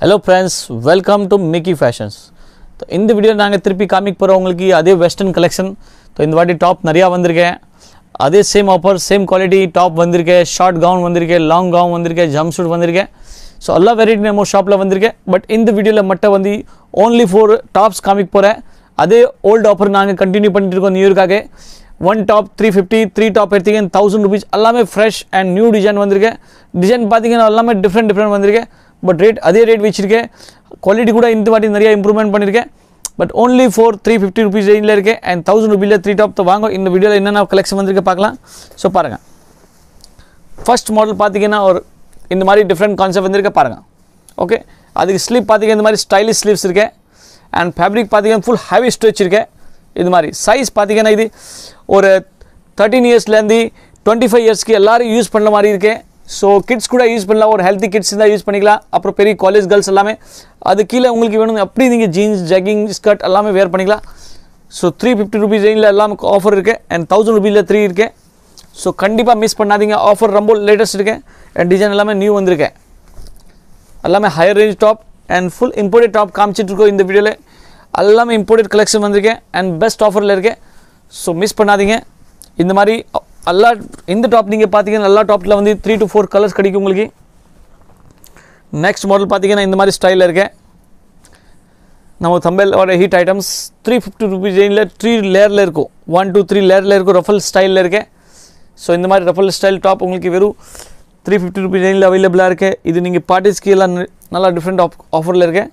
hello friends welcome to Mickey Fashions so இந்த video நாங்கள் திருப்பி காமிக்க போகிறோம் உங்களுக்கு அதே வெஸ்டர்ன் கலெக்ஷன் ஸோ இந்த வாட்டி டாப் நிறையா வந்திருக்கேன் அதே same offer same quality top வந்திருக்கேன் ஷார்ட் கவுன் வந்திருக்கேன் லாங் கவுன் வந்திருக்கேன் ஜம்ப் சூட் வந்திருக்கேன் ஸோ எல்லா வெரைட்டி நம்ம ஷாப்பில் வந்திருக்கேன் பட் இந்த வீடியோவில் மட்டும் வந்து ஓன்லி ஃபோர் டாப்ஸ் காமிக்க போகிறேன் அதே ஓல்டு ஆஃபர் நாங்கள் கண்டினியூ பண்ணிட்டு இருக்கோம் நியூ இயர்க்காக one top three fifty three top எடுத்தீங்க தௌசண்ட் ருபீஸ் எல்லாமே ஃப்ரெஷ் அண்ட் நியூ டிசைன் வந்திருக்கேன் டிசைன் பார்த்தீங்கன்னா எல்லாமே டிஃப்ரெண்ட் டிஃப்ரெண்ட் வந்திருக்கேன் பட் ரேட் அதே ரேட் வச்சிருக்கேன் குவாலிட்டி கூட இந்த வாட்டி நிறைய இம்ப்ரூவ்மெண்ட் பண்ணியிருக்கேன் but only four three fifty rupees ரேஞ்சில் இருக்கேன் அண்ட் தௌசண்ட் ருபீஸில் த்ரீ டாப் வாங்க இந்த வீடியோவில் என்னென்ன கலெக்ஷன் வந்திருக்கு பார்க்கலாம் ஸோ பாருங்கள் ஃபர்ஸ்ட் மாடல் பார்த்தீங்கன்னா ஒரு இந்த மாதிரி டிஃப்ரெண்ட் கான்செப்ட் வந்திருக்க பாருங்கள் ஓகே அதுக்கு ஸ்லீப் பார்த்தீங்கன்னா இந்த மாதிரி ஸ்டைலிஷ் ஸ்லீவ்ஸ் இருக்கேன் அண்ட் ஃபேப்ரிக் பார்த்தீங்கன்னா ஃபுல் ஹெவி ஸ்ட்ரெச் இருக்கேன் இது மாதிரி சைஸ் பார்த்தீங்கன்னா இது ஒரு தேர்ட்டீன் இயர்ஸ்லேருந்து டுவெண்ட்டி ஃபைவ் இயர்ஸ்க்கு எல்லாரும் யூஸ் பண்ண மாதிரி இருக்கேன் ஸோ கிட்ஸ் கூட யூஸ் பண்ணலாம் ஒரு ஹெல்த்தி கிட்ஸ் தான் யூஸ் பண்ணிக்கலாம் அப்புறம் பெரிய காலேஜ் கேர்ள்ஸ் எல்லாமே அது கீழே உங்களுக்கு வேணும் அப்படி நீங்கள் ஜீன்ஸ் ஜக்கிங் ஸ்கர்ட் எல்லாமே வேர் பண்ணிக்கலாம் ஸோ த்ரீ ஃபிஃப்டி ருபீஸ் ரேஞ்சில் எல்லாம் ஆஃபர் இருக்குது அண்ட் தௌசண்ட் ருபீஸில் த்ரீ இருக்குது ஸோ கண்டிப்பாக மிஸ் பண்ணாதீங்க ஆஃபர் ரொம்ப லேட்டஸ்ட் இருக்கேன் அண்ட் டிசைன் எல்லாமே நியூ வந்திருக்கேன் எல்லாமே higher range top and full imported top காமிச்சிட்டு இருக்கோம் இந்த வீடியோவில் எல்லாமே இம்போர்ட்டட் கலெக்ஷன் வந்திருக்கேன் அண்ட் பெஸ்ட் ஆஃபரில் இருக்கேன் ஸோ மிஸ் பண்ணாதீங்க இந்த மாதிரி எல்லா இந்த டாப் நீங்கள் பார்த்தீங்கன்னா எல்லா டாப்பில் வந்து த்ரீ டு ஃபோர் கலர்ஸ் கிடைக்கும் உங்களுக்கு நெக்ஸ்ட் மாடல் பார்த்தீங்கன்னா இந்த மாதிரி ஸ்டைலில் இருக்கேன் நம்ம தம்பேல் வர hit items three fifty rupees ரேஞ்சில் த்ரீ லேயரில் இருக்கும் ஒன் டூ த்ரீ லேயரில் இருக்கும் ரஃபல் ஸ்டைலில் இருக்கேன் ஸோ இந்த மாதிரி ரஃபல் ஸ்டைல் டாப் உங்களுக்கு வெறும் த்ரீ ஃபிஃப்டி ருபீஸ் ரேஞ்சில் அவைலபிளாக இருக்கு இது நீங்கள் பார்ட்டிஸ்க்கு எல்லாம் நி- நல்லா டிஃப்ரெண்ட் ஆஃப் ஆஃபரில் இருக்கு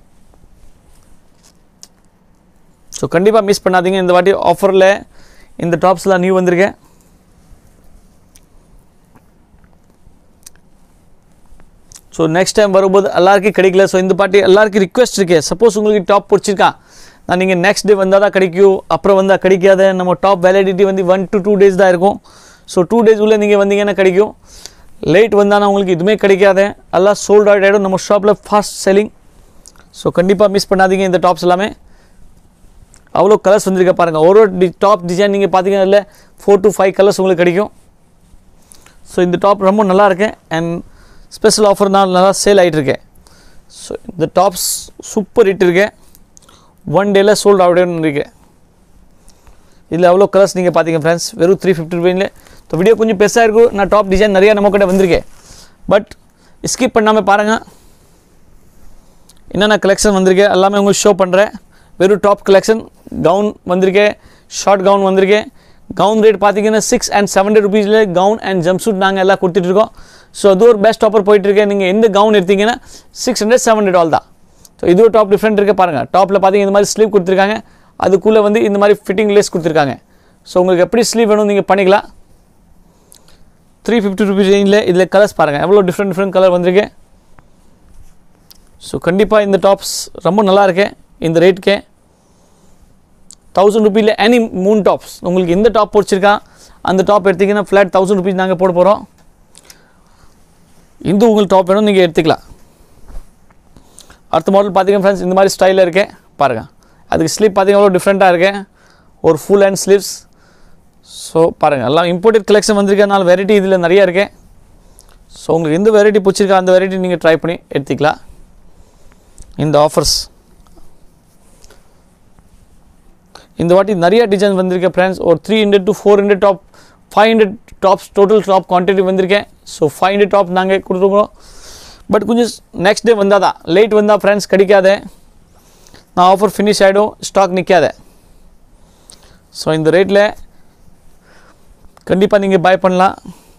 ஸோ கண்டிப்பாக மிஸ் பண்ணாதீங்க இந்த வாட்டி ஆஃபரில் இந்த டாப்ஸ்லாம் நியூ வந்திருக்கேன் ஸோ நெக்ஸ்ட் டைம் வரும்போது எல்லாருக்கும் கிடைக்கல ஸோ இந்த பாட்டி எல்லாருக்கும் ரிக்வெஸ்ட் இருக்கு சப்போஸ் உங்களுக்கு டாப் பிடிச்சிருக்கா நான் நீங்கள் நெக்ஸ்ட் டே வந்தால் தான் கிடைக்கும் அப்புறம் வந்தால் கிடைக்காத நம்ம டாப் வேலிடிட்டி வந்து ஒன் டு டூ டேஸ் தான் இருக்கும் ஸோ டூ டேஸ் உள்ள நீங்கள் வந்தீங்கன்னா கிடைக்கும் லேட் வந்தால் உங்களுக்கு எதுவுமே கிடைக்காது எல்லாம் சோல்ட் அவுட் ஆகிடும் நம்ம ஷாப்பில் ஃபாஸ்ட் செல்லிங் ஸோ கண்டிப்பாக மிஸ் பண்ணாதீங்க இந்த டாப்ஸ் எல்லாமே அவ்வளோ கலர்ஸ் வந்திருக்க பாருங்கள் ஒரு ஒரு டி டாப் டிசைன் நீங்கள் பார்த்தீங்கன்னா இல்லை ஃபோர் டு ஃபைவ் கலர்ஸ் உங்களுக்கு கிடைக்கும் ஸோ இந்த டாப் ரொம்ப நல்லா இருக்கேன் அண்ட் ஸ்பெஷல் ஆஃபர் நான் நல்லா சேல் ஆகிட்டு இருக்கேன் ஸோ இந்த டாப்ஸ் சூப்பர் ஹிட் இருக்கேன் ஒன் டேல சோல்ட் அவுட்னு இருக்கேன் இதில் எவ்வளோ கலர்ஸ் நீங்கள் பார்த்தீங்க ஃப்ரெண்ட்ஸ் வெறும் த்ரீ ஃபிஃப்டி ருபீனில் இந்த வீடியோ கொஞ்சம் பெருசாக இருக்கும் நான் டாப் டிசைன் நிறையா நம்ம கிட்ட வந்திருக்கேன் பட் ஸ்கிப் பண்ணாமல் பாருங்கள் என்னென்ன கலெக்ஷன் வந்திருக்கேன் எல்லாமே உங்களுக்கு ஷோ பண்ணுறேன் வெறும் டாப் கலெக்ஷன் கவுன் வந்திருக்கேன் ஷார்ட் கவுன் வந்திருக்கேன் கவுன் ரேட் பார்த்தீங்கன்னா சிக்ஸ் அண்ட் செவன்டி ருபீஸில் கவுன் அண்ட் ஜம்ப் சூட் நாங்கள் எல்லாம் கொடுத்துட்ருக்கோம் ஸோ அது ஒரு பெஸ்ட் ஆஃபர் போயிட்டுருக்கேன் நீங்கள் எந்த கவுன் எடுத்தீங்கன்னா six hundred seven hundred all தான் ஸோ இது ஒரு டாப் டிஃப்ரெண்ட் இருக்குது பாருங்கள் டாப்பில் பார்த்தீங்கன்னா இந்த மாதிரி ஸ்லீவ் கொடுத்துருக்காங்க அதுக்குள்ளே வந்து இந்த மாதிரி ஃபிட்டிங் லேஸ் கொடுத்துருக்காங்க ஸோ உங்களுக்கு எப்படி ஸ்லீவ் வேணும் நீங்கள் பண்ணிக்கலாம் த்ரீ ஃபிஃப்டி ருபீஸ் ரேஞ்சில் இதில் கலர்ஸ் பாருங்கள் எவ்வளோ டிஃப்ரெண்ட் டிஃப்ரெண்ட் கலர் வந்திருக்கு ஸோ கண்டிப்பாக இந்த டாப்ஸ் ரொம்ப நல்லா இருக்கு இந்த ரேட்டுக்கே தௌசண்ட் ருபீயில் எனி மூணு டாப்ஸ் உங்களுக்கு எந்த டாப் பிடிச்சிருக்கா அந்த டாப் எடுத்தீங்கன்னா ஃப்ளாட் தௌசண்ட் ருபீஸ் நாங்கள் போட போகிறோம் இந்த உங்களுக்கு டாப் வேணும் நீங்கள் எடுத்துக்கலாம் அடுத்த மாடல் பார்த்தீங்கன்னா ஃப்ரெண்ட்ஸ் இந்த மாதிரி ஸ்டைலில் இருக்கேன் பாருங்கள் அதுக்கு ஸ்லீப் பார்த்தீங்கன்னா எவ்வளோ டிஃப்ரெண்ட்டாக இருக்கேன் ஒரு ஃபுல் ஹேண்ட் ஸ்லீவ்ஸ் ஸோ பாருங்கள் எல்லாம் இம்போர்ட்டட் கலெக்ஷன் வந்திருக்கனால வெரைட்டி இதில் நிறையா இருக்கேன் ஸோ உங்களுக்கு எந்த வெரைட்டி பிடிச்சிருக்கா அந்த வெரைட்டி நீங்கள் ட்ரை பண்ணி எடுத்துக்கலாம் இந்த ஆஃபர்ஸ் இந்த வாட்டி நிறைய டிசைன் வந்திருக்க ஃப்ரெண்ட்ஸ் ஒரு three hundred to four hundred top five hundred tops total top quantity வந்திருக்கேன் ஸோ ஃபைவ் ஹண்ட்ரட் டாப் நாங்கள் கொடுத்துருக்கோம் பட் கொஞ்சம் நெக்ஸ்ட் டே வந்தால் தான் லேட் வந்தால் ஃப்ரெண்ட்ஸ் கிடைக்காத நான் ஆஃபர் ஃபினிஷ் ஆகிடும் ஸ்டாக் நிற்காத ஸோ இந்த ரேட்டில் கண்டிப்பாக நீங்கள் பை பண்ணலாம்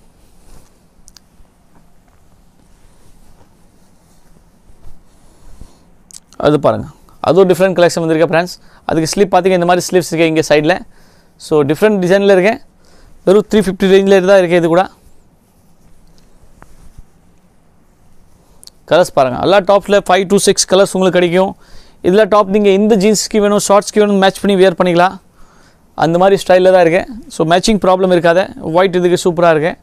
அது பாருங்கள் அதுவும் டிஃப்ரெண்ட் கலெக்ஷன் வந்திருக்க ஃப்ரெண்ட்ஸ் அதுக்கு ஸ்லீப் பார்த்தீங்க இந்த மாதிரி ஸ்லீவ்ஸ் இருக்கேன் இங்கே சைடில் ஸோ டிஃப்ரெண்ட் டிசைனில் இருக்கேன் வெறும் த்ரீ ஃபிஃப்டி ரேஞ்சில் தான் இருக்குது இது கூட கலர்ஸ் பாருங்கள் எல்லா டாப்ஸில் ஃபைவ் டு சிக்ஸ் கலர்ஸ் உங்களுக்கு கிடைக்கும் இதில் டாப் நீங்கள் எந்த ஜீன்ஸ்க்கு வேணும் ஷார்ட்ஸ்க்கு வேணும் மேட்ச் பண்ணி வேர் பண்ணிக்கலாம் அந்த மாதிரி ஸ்டைலில் தான் இருக்கேன் ஸோ மேட்சிங் ப்ராப்ளம் இருக்காத ஒயிட் இதுக்கு சூப்பராக இருக்கேன்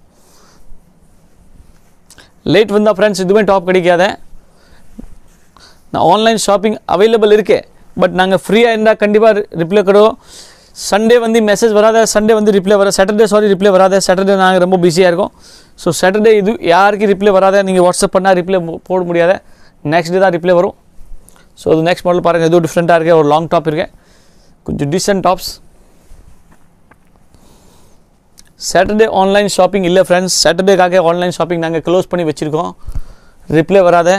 லேட் வந்தால் ஃப்ரெண்ட்ஸ் இதுவுமே டாப் கிடைக்காத நான் ஆன்லைன் ஷாப்பிங் அவைலபிள் இருக்கு பட் நாங்கள் ஃப்ரீயாக இருந்தால் கண்டிப்பாக ரிப்ளை கடும் சண்டே வந்து மெசேஜ் வராத சண்டே வந்து ரிப்ளை வர சாட்டர்டே சாரி ரிப்ளை வராத சாட்டர்டே நாங்கள் ரொம்ப பிஸியாக இருக்கோம் ஸோ சாட்டர்டே இது யாருக்கு ரிப்ளை வராத நீங்கள் வாட்ஸ்அப் பண்ணால் ரிப்ளை போட முடியாத நெக்ஸ்ட் டே தான் ரிப்ளை வரும் ஸோ அது நெக்ஸ்ட் மாடல் பாருங்கள் எதுவும் டிஃப்ரெண்ட்டாக இருக்கு ஒரு லாங் டாப் இருக்கு கொஞ்சம் decent tops Saturday online shopping இல்லை ஃப்ரெண்ட்ஸ் சாட்டர்டேக்காக ஆன்லைன் ஷாப்பிங் நாங்கள் க்ளோஸ் பண்ணி வச்சுருக்கோம் ரிப்ளை வராத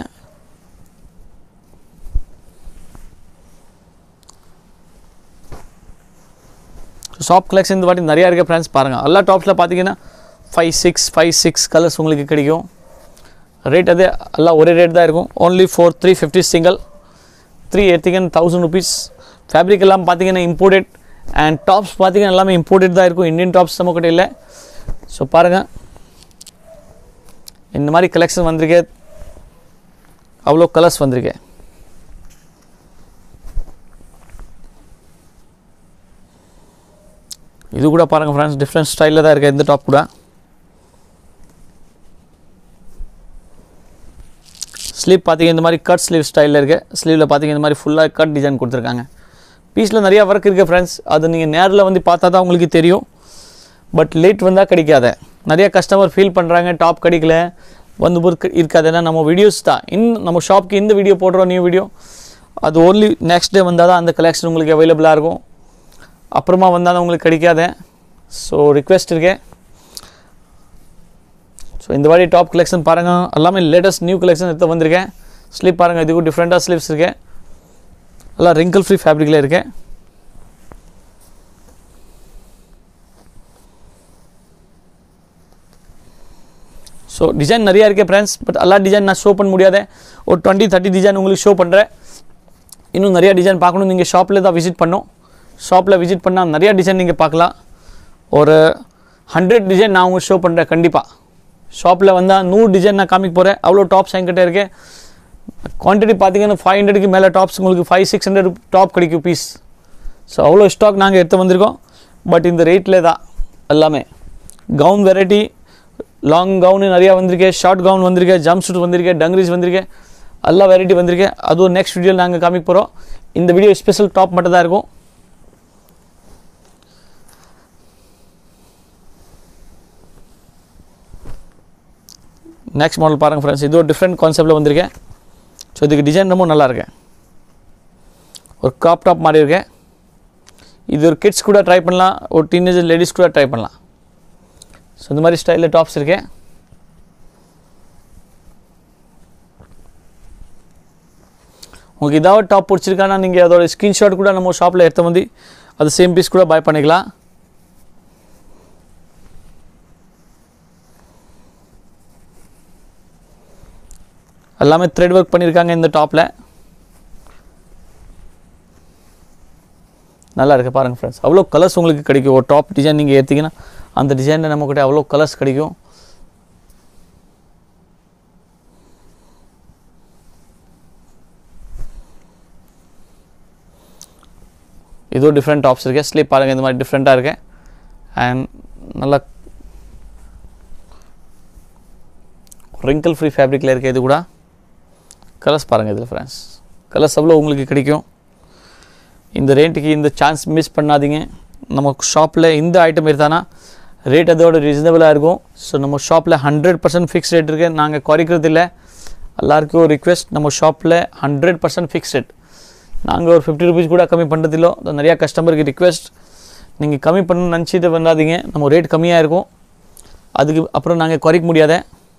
ஷாப் கலெக்ஷன் இந்த வாட்டி நிறையா இருக்குது ஃப்ரெண்ட்ஸ் பாருங்கள் எல்லா டாப்ஸில் பார்த்தீங்கன்னா five six five six colours உங்களுக்கு கிடைக்கும் ரேட் அதே எல்லாம் ஒரே ரேட் தான் இருக்கும் only four three fifty single three எடுத்தீங்கன்னா தௌசண்ட் ருபீஸ் ஃபேப்ரிக் எல்லாம் பார்த்தீங்கன்னா இம்போர்ட்டட் அண்ட் டாப்ஸ் பார்த்தீங்கன்னா எல்லாமே இம்போர்ட்டட் தான் இருக்கும் இந்தியன் டாப்ஸ் நம்ம கிட்ட இல்லை ஸோ பாருங்கள் இந்த மாதிரி கலெக்ஷன் வந்திருக்கு அவ்வளோ கலர்ஸ் வந்திருக்கு இது கூட பாருங்கள் ஃப்ரெண்ட்ஸ் டிஃப்ரெண்ட் ஸ்டைலில் தான் இருக்குது இந்த டாப் கூட ஸ்லீவ் பார்த்தீங்க இந்த மாதிரி கட் ஸ்லீவ் ஸ்டைலில் இருக்குது ஸ்லீவில் பார்த்தீங்க இந்த மாதிரி ஃபுல்லாக கட் டிசைன் கொடுத்துருக்காங்க பீஸில் நிறையா ஒர்க் இருக்குது ஃப்ரெண்ட்ஸ் அது நீங்கள் நேரில் வந்து பார்த்தா தான் உங்களுக்கு தெரியும் பட் லேட் வந்தால் கிடைக்காத நிறைய கஸ்டமர் ஃபீல் பண்ணுறாங்க டாப் கிடைக்கல வந்து பொருட்க இருக்காது ஏன்னா நம்ம வீடியோஸ் தான் இன் நம்ம ஷாப்க்கு இந்த வீடியோ போடுறோம் நியூ வீடியோ அது ஓன்லி நெக்ஸ்ட் டே வந்தால் தான் அந்த கலெக்ஷன் உங்களுக்கு அவைலபிளாக இருக்கும் அப்புறமா வந்தால் தான் உங்களுக்கு கிடைக்காத ஸோ ரிக்வெஸ்ட் இருக்கேன் ஸோ இந்த வாட்டி டாப் கலெக்ஷன் பாருங்கள் எல்லாமே லேட்டஸ்ட் நியூ கலெக்ஷன் எடுத்து வந்திருக்கேன் ஸ்லீப் பாருங்கள் இதுக்கும் டிஃப்ரெண்ட்டாக ஸ்லீவ்ஸ் இருக்கேன் எல்லாம் ரிங்கிள் ஃப்ரீ ஃபேப்ரிக்கில் இருக்கேன் ஸோ டிசைன் நிறையா இருக்கே ஃப்ரெண்ட்ஸ் பட் எல்லா டிசைன் நான் ஷோ பண்ண முடியாத ஒரு டுவெண்ட்டி தேர்ட்டி டிசைன் உங்களுக்கு ஷோ பண்ணுறேன் இன்னும் நிறையா டிசைன் பார்க்கணும் நீங்கள் ஷாப்பில் தான் விசிட் பண்ணோம் ஷாப்பில் விசிட் பண்ணால் நிறையா டிசைன் நீங்கள் பார்க்கலாம் ஒரு ஹண்ட்ரட் டிசைன் நான் உங்களுக்கு ஷோ பண்ணுறேன் கண்டிப்பாக ஷாப்பில் வந்தால் நூறு டிசைன் நான் காமிக்க போகிறேன் அவ்வளோ டாப்ஸ் என்கிட்ட இருக்கு குவான்டிட்டி பார்த்தீங்கன்னா ஃபைவ் ஹண்ட்ரடுக்கு மேலே டாப்ஸ் உங்களுக்கு ஃபைவ் சிக்ஸ் ஹண்ட்ரட் டாப் கிடைக்கும் பீஸ் ஸோ அவ்வளோ ஸ்டாக் நாங்கள் எடுத்து வந்திருக்கோம் பட் இந்த ரேட்டில் தான் எல்லாமே கவுன் வெரைட்டி லாங் கவுனு நிறையா வந்திருக்கு ஷார்ட் கவுன் வந்திருக்கு ஜம்ப் சூட் வந்திருக்கு டங்ரிஸ் வந்திருக்கு எல்லா வெரைட்டி வந்திருக்கு அதுவும் நெக்ஸ்ட் வீடியோவில் நாங்கள் காமிக்க போகிறோம் இந்த வீடியோ ஸ்பெஷல் டாப் மட்டும் தான் இருக்கும் நெக்ஸ்ட் மாடல் பாருங்கள் ஃப்ரெண்ட்ஸ் இது ஒரு டிஃப்ரெண்ட் கான்செப்டில் வந்திருக்கேன் ஸோ இதுக்கு டிசைன் ரொம்ப நல்லா இருக்கேன் ஒரு காப் டாப் மாதிரி இருக்கேன் இது ஒரு கிட்ஸ் கூட ட்ரை பண்ணலாம் ஒரு டீனேஜர் லேடிஸ் கூட ட்ரை பண்ணலாம் ஸோ இந்த மாதிரி ஸ்டைலில் டாப்ஸ் இருக்கேன் உங்களுக்கு ஏதாவது டாப் பிடிச்சிருக்கானா நீங்கள் அதோட ஸ்க்ரீன்ஷாட் கூட நம்ம ஷாப்பில் எடுத்து வந்து அது சேம் பீஸ் கூட பை பண்ணிக்கலாம் எல்லாமே த்ரெட் ஒர்க் பண்ணியிருக்காங்க இந்த டாப்பில் நல்லா இருக்குது பாருங்கள் ஃப்ரெண்ட்ஸ் அவ்வளோ கலர்ஸ் உங்களுக்கு கிடைக்கும் ஒரு டாப் டிசைன் நீங்கள் எடுத்தீங்கன்னா அந்த டிசைனில் நம்மக்கிட்ட அவ்வளோ கலர்ஸ் கிடைக்கும் இதுவும் டிஃப்ரெண்ட் டாப்ஸ் இருக்கு ஸ்லீப் பாருங்கள் இந்த மாதிரி டிஃப்ரெண்ட்டாக இருக்கு அண்ட் நல்லா ரிங்கிள் ஃப்ரீ ஃபேப்ரிக்கில் இருக்க இது கூட கலர்ஸ் பாருங்கள் இதில் ஃப்ரெண்ட்ஸ் கலர்ஸ் எவ்வளோ உங்களுக்கு கிடைக்கும் இந்த ரேட்டுக்கு இந்த சான்ஸ் மிஸ் பண்ணாதீங்க நம்ம ஷாப்பில் இந்த ஐட்டம் எடுத்தானா ரேட் அதோட ரீசனபிளாக இருக்கும் ஸோ நம்ம ஷாப்பில் ஹண்ட்ரட் பர்சன்ட் ஃபிக்ஸ் ரேட் இருக்குது நாங்கள் குறைக்கிறது இல்லை எல்லாருக்கும் ஒரு ரிக்வெஸ்ட் நம்ம ஷாப்பில் ஹண்ட்ரட் பர்சன்ட் ஃபிக்ஸ் ரேட் நாங்கள் ஒரு ஃபிஃப்டி ருபீஸ் கூட கம்மி பண்ணுறதில்லோ நிறையா கஸ்டமருக்கு ரிக்வெஸ்ட் நீங்கள் கம்மி பண்ணணும்னு நினச்சிட்டு பண்ணாதீங்க நம்ம ரேட் கம்மியாக இருக்கும் அதுக்கு அப்புறம் நாங்கள் குறைக்க முடியாத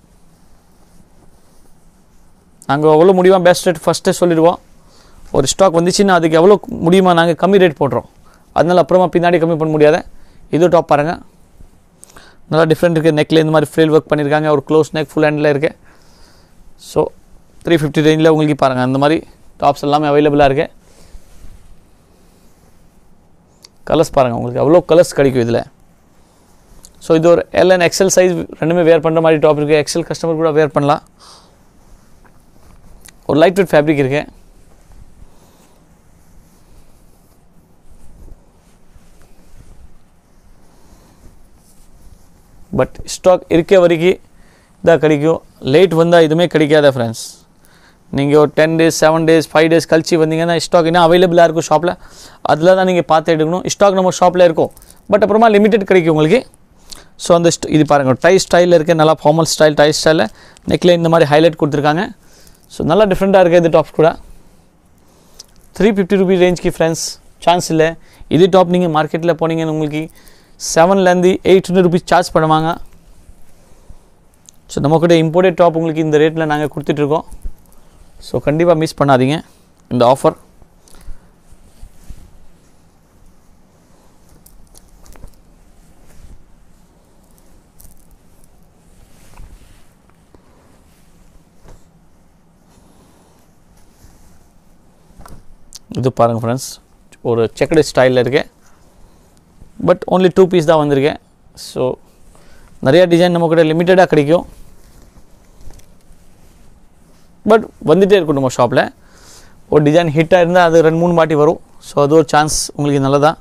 நாங்கள் எவ்வளோ முடியுமா பெஸ்ட் ரேட் ஃபஸ்ட்டே சொல்லிடுவோம் ஒரு ஸ்டாக் வந்துச்சுன்னா அதுக்கு எவ்வளோ முடியுமா நாங்கள் கம்மி ரேட் போடுறோம் அதனால அப்புறமா பின்னாடி கம்மி பண்ண முடியாத இது டாப் பாருங்கள் நல்லா டிஃப்ரெண்ட் இருக்குது நெக்கில் இந்த மாதிரி ஃப்ரீல் ஒர்க் பண்ணியிருக்காங்க ஒரு க்ளோஸ் நெக் ஃபுல் ஹேண்டில் இருக்குது ஸோ த்ரீ ஃபிஃப்டி ரேஞ்சில் உங்களுக்கு பாருங்கள் அந்த மாதிரி டாப்ஸ் எல்லாமே அவைலபிளாக இருக்குது கலர்ஸ் பாருங்கள் உங்களுக்கு அவ்வளோ கலர்ஸ் கிடைக்கும் இதில் ஸோ இது ஒரு எல் அண்ட் எக்ஸல் சைஸ் ரெண்டுமே வேர் பண்ணுற மாதிரி டாப் இருக்குது எக்ஸல் கஸ்டமர் கூட வேர் பண்ணலாம் ஒரு லைட் வெயிட் ஃபேப்ரிக் இருக்குது பட் ஸ்டாக் இருக்க வரைக்கும் இதாக கிடைக்கும் லேட் வந்தால் எதுவுமே கிடைக்காத ஃப்ரெண்ட்ஸ் நீங்கள் ஒரு ten days seven days five days கழிச்சு வந்தீங்கன்னா ஸ்டாக் இன்னும் அவைலபிளாக இருக்கும் ஷாப்பில் அதில் தான் நீங்கள் பார்த்து எடுக்கணும் ஸ்டாக் நம்ம ஷாப்பில் இருக்கும் பட் அப்புறமா லிமிட்டட் கிடைக்கும் உங்களுக்கு ஸோ அந்த st- இது பாருங்கள் டை ஸ்டைலில் இருக்க நல்லா ஃபார்மல் ஸ்டைல் டை ஸ்டைலில் நெக்கில் இந்த மாதிரி ஹைலைட் கொடுத்துருக்காங்க ஸோ நல்லா டிஃப்ரெண்ட்டாக இருக்குது இது டாப்ஸ் கூட த்ரீ ஃபிஃப்டி ருபி ரேஞ்ச்க்கு ஃப்ரெண்ட்ஸ் சான்ஸ் இல்லை இது டாப் நீங்கள் மார்க்கெட்டில் போனீங்கன்னு உங்களுக்கு செவன்லேருந்து எயிட் ஹண்ட்ரட் ருபீஸ் சார்ஜ் பண்ணுவாங்க ஸோ நம்மக்கிட்ட இம்போர்ட்டட் டாப் உங்களுக்கு இந்த ரேட்டில் நாங்கள் கொடுத்துட்ருக்கோம் ஸோ கண்டிப்பாக மிஸ் பண்ணாதீங்க இந்த ஆஃபர் இது பாருங்கள் ஃப்ரெண்ட்ஸ் ஒரு செக்கடு ஸ்டைலில் இருக்கு பட் ஓன்லி டூ பீஸ் தான் வந்திருக்கேன் ஸோ நிறையா டிசைன் நம்ம கூட லிமிட்டடாக கிடைக்கும் பட் வந்துகிட்டே இருக்கும் நம்ம ஷாப்பில் ஒரு டிசைன் ஹிட்டாக இருந்தால் அது ரெண்டு மூணு மாட்டி வரும் ஸோ அது ஒரு சான்ஸ் உங்களுக்கு நல்லதா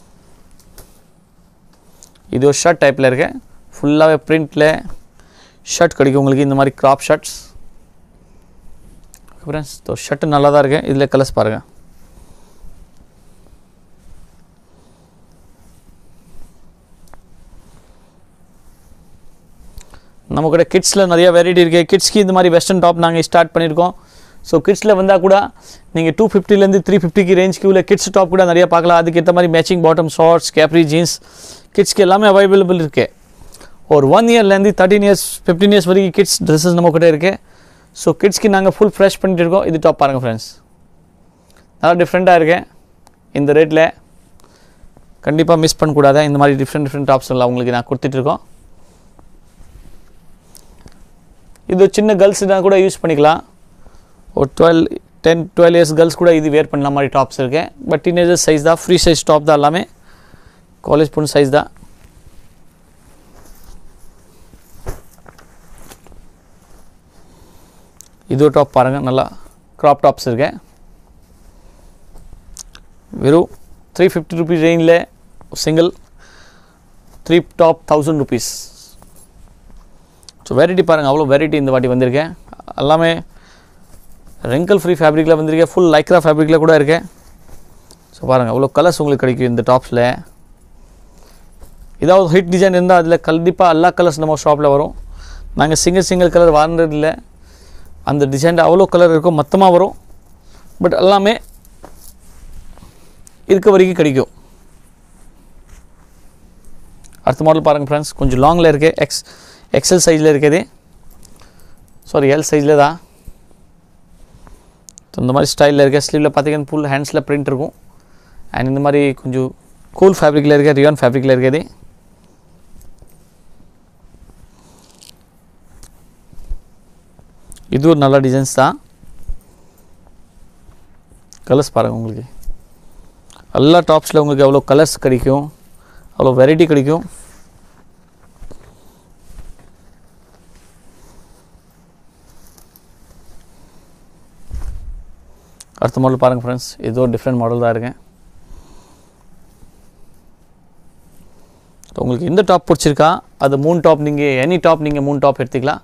இது ஒரு ஷர்ட் டைப்பில் இருக்கு ஃபுல்லாகவே பிரிண்டில் ஷர்ட் கிடைக்கும் உங்களுக்கு இந்த மாதிரி கிராப் ஷர்ட்ஸ் ஃப்ரெண்ட்ஸ் ஷர்ட்டு நல்லா தான் இருக்கு இதில் கலர்ஸ் பாருங்கள் நம்ம கூட கிட்ஸில் நிறைய வெரைட்டி இருக்குது கிட்ஸ்க்கு இந்த மாதிரி வெஸ்டர்ன் டாப் நாங்கள் ஸ்டார்ட் பண்ணியிருக்கோம் ஸோ கிட்ஸில் வந்தால் கூட நீங்கள் டூ ஃபிஃப்டிலேருந்து த்ரீ ஃபிஃப்டிக்கு ரேஞ்சுக்கு உள்ள கிட்ஸ் டாப் கூட நிறைய பார்க்கலாம் அதுக்கேற்ற மாதிரி matching bottom shorts capri jeans கிட்ஸ்க்கு எல்லாமே அவைலபிள் இருக்குது ஒரு ஒன் இயர்லேருந்து தேர்ட்டின் இயர்ஸ் ஃபிஃப்டீன் இயர்ஸ் வரைக்கும் கிட்ஸ் ட்ரெஸ்ஸஸ் நம்ம கிட்ட இருக்குது ஸோ கிட்ஸ்க்கு நாங்கள் ஃபுல் ஃப்ரெஷ் பண்ணிட்டு இருக்கோம் இது டாப் பாருங்கள் ஃப்ரெண்ட்ஸ் நல்லா டிஃப்ரெண்ட்டாக இருக்கேன் இந்த ரேட்டில் கண்டிப்பாக மிஸ் பண்ணக்கூடாது இந்த மாதிரி டிஃப்ரெண்ட் டிஃப்ரெண்ட் டாப்ஸ் எல்லாம் உங்களுக்கு நான் கொடுத்துட்ருக்கோம் இது சின்ன கேர்ள்ஸுனா கூட யூஸ் பண்ணிக்கலாம் ஒரு twelve ten twelve years girls கூட இது வேர் பண்ண மாதிரி டாப்ஸ் இருக்கேன் பட் டீனேஜர் சைஸ் தான் ஃப்ரீ சைஸ் டாப் தான் எல்லாமே காலேஜ் பொண்ணு சைஸ் தான் இது டாப் பாருங்கள் நல்லா க்ராப் டாப்ஸ் இருக்கேன் வெறும் த்ரீ ஃபிஃப்டி ருபீஸ் ரேஞ்சில் single three top thousand rupees so variety பாருங்கள் அவ்வளோ வெரைட்டி இந்த வாட்டி வந்திருக்கேன் எல்லாமே ரெங்கல் ஃப்ரீ ஃபேப்ரிக்கில் வந்திருக்கேன் ஃபுல் லைக்ரா ஃபேப்ரிக்கில் கூட இருக்கேன் ஸோ பாருங்கள் அவ்வளோ கலர்ஸ் உங்களுக்கு கிடைக்கும் இந்த டாப்ஸில் ஏதாவது ஹிட் டிசைன் இருந்தால் அதில் கண்டிப்பாக எல்லா கலர்ஸ் நம்ம ஷாப்பில் வரும் நாங்கள் சிங்கிள் சிங்கிள் கலர் வாங்கினதில்லை அந்த டிசைனில் அவ்வளோ கலர் இருக்கும் மொத்தமாக வரும் பட் எல்லாமே இருக்க வரைக்கும் கிடைக்கும் அடுத்த மாடல் பாருங்கள் ஃப்ரெண்ட்ஸ் கொஞ்சம் லாங்கில் இருக்கு எக்ஸ் எக்ஸல் சைஸில் இருக்குது சாரி எல் சைஸில் தான் ஸோ இந்த மாதிரி ஸ்டைலில் இருக்க ஸ்லீவில் பார்த்தீங்கன்னா ஃபுல் ஹேண்ட்ஸில் பிரிண்ட் இருக்கும் அண்ட் இந்த மாதிரி கொஞ்சம் கூல் ஃபேப்ரிக்கில் இருக்க ரியான் ஃபேப்ரிக்கில் இருக்குது இது ஒரு நல்ல டிசைன்ஸ் தான் கலர்ஸ் பாருங்கள் உங்களுக்கு எல்லா டாப்ஸில் உங்களுக்கு அவ்வளோ கலர்ஸ் கிடைக்கும் அவ்வளோ வெரைட்டி கிடைக்கும் அடுத்த மாடல் பாருங்கள் ஃப்ரெண்ட்ஸ் ஏதோ டிஃப்ரெண்ட் மாடல் தான் இருக்கேன் உங்களுக்கு எந்த டாப் பிடிச்சிருக்கா அது மூணு டாப் நீங்கள் எனி டாப் நீங்கள் மூணு டாப் எடுத்துக்கலாம்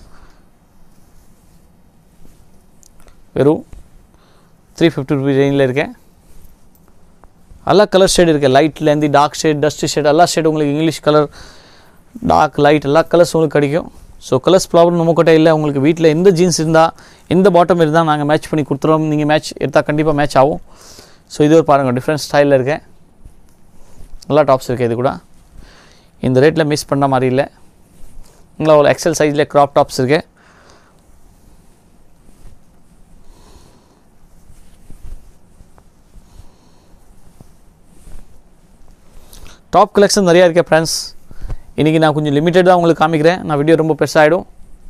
வெறும் த்ரீ ஃபிஃப்டி ருபீஸ் ரேஞ்சில் இருக்கேன் எல்லா கலர் ஷேட் இருக்குது லைட்லேருந்து டார்க் ஷேட் டஸ்ட் ஷேட் எல்லா ஷேட் உங்களுக்கு இங்கிலீஷ் கலர் டார்க் லைட் எல்லா கலர்ஸ் உங்களுக்கு கிடைக்கும் ஸோ கலர்ஸ் ப்ராப்ளம் நம்மக்கிட்ட இல்லை உங்களுக்கு வீட்டில் எந்த ஜீன்ஸ் இருந்தால் எந்த பாட்டம் இருந்தால் நாங்கள் மேட்ச் பண்ணி கொடுத்துருவோம் நீங்கள் மேட்ச் எடுத்தால் கண்டிப்பாக மேட்ச் ஆகும் ஸோ இது ஒரு பாருங்கள் டிஃப்ரெண்ட் ஸ்டைலில் இருக்கேன் நல்லா டாப்ஸ் இருக்குது இது கூட இந்த ரேட்டில் மிஸ் பண்ண மாதிரி இல்லை நல்லா ஒரு எக்ஸல் சைஸில் க்ராப் டாப்ஸ் இருக்குது டாப் கலெக்ஷன் நிறையா இருக்கேன் ஃப்ரெண்ட்ஸ் இன்றைக்கி நான் கொஞ்சம் லிமிட்டட் தான் உங்களுக்கு காமிக்கிறேன் நான் வீடியோ ரொம்ப பெருசாகிடும்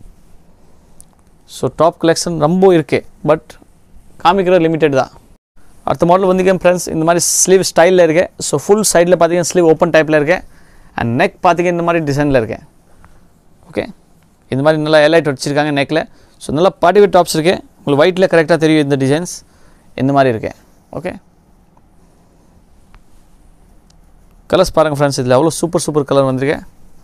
ஸோ டாப் கலெக்ஷன் ரொம்ப இருக்குது பட் காமிக்கிற லிமிட்டட் தான் அடுத்த மாடல் வந்திருக்கேன் ஃப்ரெண்ட்ஸ் இந்த மாதிரி ஸ்லீவ் ஸ்டைலில் இருக்கேன் ஸோ ஃபுல் சைடில் பார்த்தீங்கன்னா ஸ்லீவ் ஓப்பன் டைப்பில் இருக்கேன் அண்ட் நெக் பார்த்தீங்கன்னா இந்த மாதிரி டிசைனில் இருக்கேன் ஓகே இந்த மாதிரி நல்லா எலைட் வச்சுருக்காங்க நெக்கில் ஸோ நல்லா பார்ட்டி வேர் டாப்ஸ் இருக்குது உங்களுக்கு ஒயிட்டில் கரெக்டாக தெரியும் இந்த டிசைன்ஸ் இந்த மாதிரி இருக்கேன் ஓகே கலர்ஸ் பாருங்கள் ஃப்ரெண்ட்ஸ் இதில் அவ்வளோ சூப்பர் சூப்பர் கலர் வந்திருக்கேன்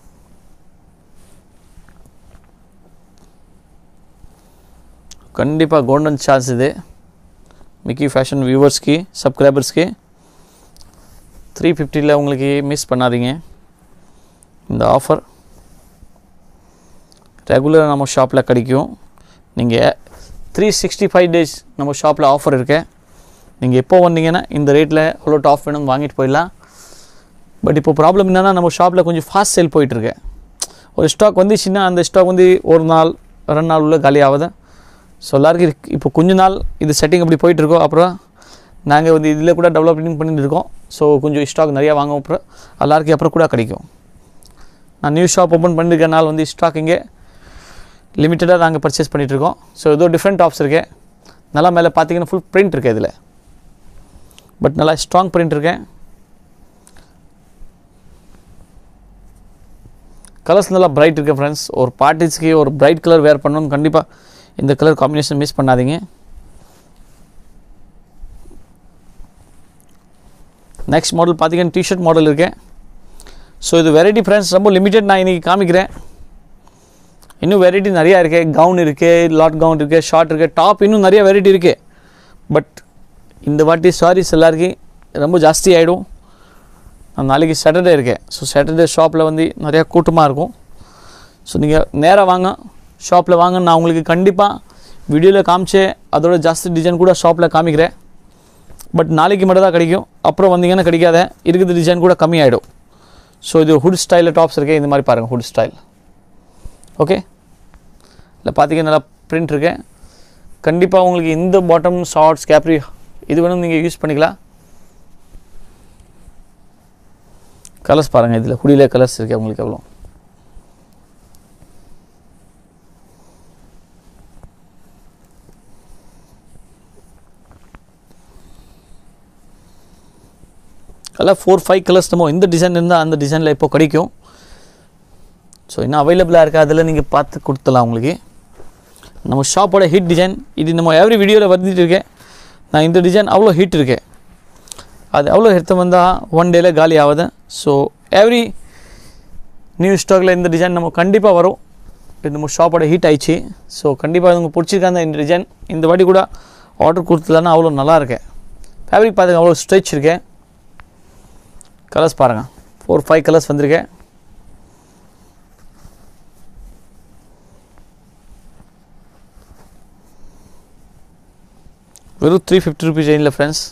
கண்டிப்பாக கோல்டன் சார்ஜ் இது மிக்கி ஃபேஷன் வியூவர்ஸ்க்கு சப்ஸ்கிரைபர்ஸ்க்கு த்ரீ ஃபிஃப்டியில் உங்களுக்கு மிஸ் பண்ணாதீங்க இந்த ஆஃபர் ரெகுலராக நம்ம ஷாப்பில் கிடைக்கும் நீங்கள் த்ரீ சிக்ஸ்டி ஃபைவ் டேஸ் நம்ம ஷாப்பில் ஆஃபர் இருக்கு நீங்கள் எப்போ வந்தீங்கன்னா இந்த ரேட்டில் எவ்வளோ டாப் வேணும் வாங்கிட்டு போயிடலாம் பட் இப்போ ப்ராப்ளம் என்னென்னா நம்ம ஷாப்பில் கொஞ்சம் ஃபாஸ்ட் சேல் போயிட்டுருக்கு ஒரு ஸ்டாக் வந்துச்சுன்னா அந்த ஸ்டாக் வந்து ஒரு நாள் ரெண்டு நாள் உள்ள காலி ஆகுது ஸோ எல்லாருக்கும் இருக்கு- இப்போ கொஞ்ச நாள் இது செட்டிங் அப்படி போயிட்டுருக்கோம் அப்புறம் நாங்கள் வந்து இதில் கூட டெவலப்பிங் பண்ணிட்டு இருக்கோம் ஸோ கொஞ்சம் ஸ்டாக் நிறையா வாங்க அப்புறம் எல்லாருக்கும் அப்புறம் கூட கிடைக்கும் நான் நியூ ஷாப் ஓப்பன் பண்ணிருக்க நாள் வந்து ஸ்டாக் இங்கே லிமிட்டடாக நாங்கள் பர்ச்சேஸ் பண்ணிகிட்ருக்கோம் ஸோ ஏதோ டிஃப்ரெண்ட் டாப்ஸ் இருக்கு நல்லா மேலே பார்த்தீங்கன்னா ஃபுல் பிரிண்ட் இருக்கு இதில் பட் நல்லா ஸ்ட்ராங் பிரிண்ட் இருக்கேன் கலர்ஸ் நல்லா பிரைட் இருக்கு ஃப்ரெண்ட்ஸ் ஒரு பார்ட்டிஸ்க்கு ஒரு பிரைட் கலர் வேர் பண்ணணும் கண்டிப்பாக இந்த கலர் காம்பினேஷன் மிஸ் பண்ணாதீங்க நெக்ஸ்ட் மாடல் பார்த்தீங்கன்னா டிஷர்ட் மாடல் இருக்கு ஸோ இது வெரைட்டி ஃப்ரெண்ட்ஸ் ரொம்ப லிமிட்டட் நான் இன்றைக்கி காமிக்கிறேன் இன்னும் வெரைட்டி நிறையா இருக்கு கவுன் இருக்கு லாட் கவுன் இருக்கு ஷார்ட் இருக்கு டாப் இன்னும் நிறைய வெரைட்டி இருக்கு பட் இந்த வாட்டி சாரீஸ் எல்லாருக்கும் ரொம்ப ஜாஸ்தி ஆகிடும் நான் நாளைக்கு சாட்டர்டே இருக்கேன் ஸோ சாட்டர்டே ஷாப்பில் வந்து நிறையா கூட்டமாக இருக்கும் ஸோ நீங்கள் நேராக வாங்க ஷாப்பில் வாங்க நான் உங்களுக்கு கண்டிப்பாக வீடியோவில் காமிச்சே அதோட ஜாஸ்தி டிசைன் கூட ஷாப்பில் காமிக்கிறேன் பட் நாளைக்கு மட்டும் தான் கிடைக்கும் அப்புறம் வந்தீங்கன்னா கிடைக்காத இருக்குது டிசைன் கூட கம்மியாயிடும் ஸோ இது ஹுட் ஸ்டைலில் டாப்ஸ் இருக்கே இந்த மாதிரி பாருங்கள் ஹுட் ஸ்டைல் ஓகே இல்லை பார்த்தீங்கன்னா நல்லா பிரிண்ட் இருக்கு கண்டிப்பாக உங்களுக்கு இந்த பாட்டம் ஷார்ட்ஸ் கேப்ரி இது வேணும் நீங்கள் யூஸ் பண்ணிக்கலாம் கலர்ஸ் பாருங்கள் இதில் குடியிலே கலர்ஸ் இருக்கு உங்களுக்கு எவ்வளோ கலர் ஃபோர் ஃபைவ் கலர்ஸ் நம்ம இந்த டிசைன் இருந்தால் அந்த டிசைனில் இப்போ கிடைக்கும் ஸோ இன்னும் அவைலபிளாக இருக்குது அதில் நீங்கள் பார்த்து கொடுத்துடலாம் உங்களுக்கு நம்ம ஷாப்போட ஹிட் டிசைன் இது நம்ம எவ்ரி வீடியோவில் வந்துட்டு இருக்கேன் நான் இந்த டிசைன் அவ்வளோ ஹிட் இருக்கேன் அது அவ்வளோ எடுத்து வந்தால் ஒன் டேல காலி ஆகுது ஸோ எவ்ரி நியூ ஸ்டாக்கில் இந்த டிசைன் நம்ம கண்டிப்பாக வரும் இது நம்ம ஷாப்போட ஹீட் ஆயிடுச்சு ஸோ கண்டிப்பாக உங்களுக்கு பிடிச்சிருக்காங்க இந்த டிசைன் இந்த வாட்டி கூட ஆர்டர் கொடுத்துலன்னா அவ்வளோ நல்லா இருக்கேன் ஃபேப்ரிக் பார்த்துங்க அவ்வளோ ஸ்ட்ரெச் இருக்கேன் கலர்ஸ் பாருங்கள் ஃபோர் ஃபைவ் கலர்ஸ் வந்திருக்கேன் வெறும் த்ரீ ஃபிஃப்டி ருபீஸ் ரேஞ்சில் ஃப்ரெண்ட்ஸ்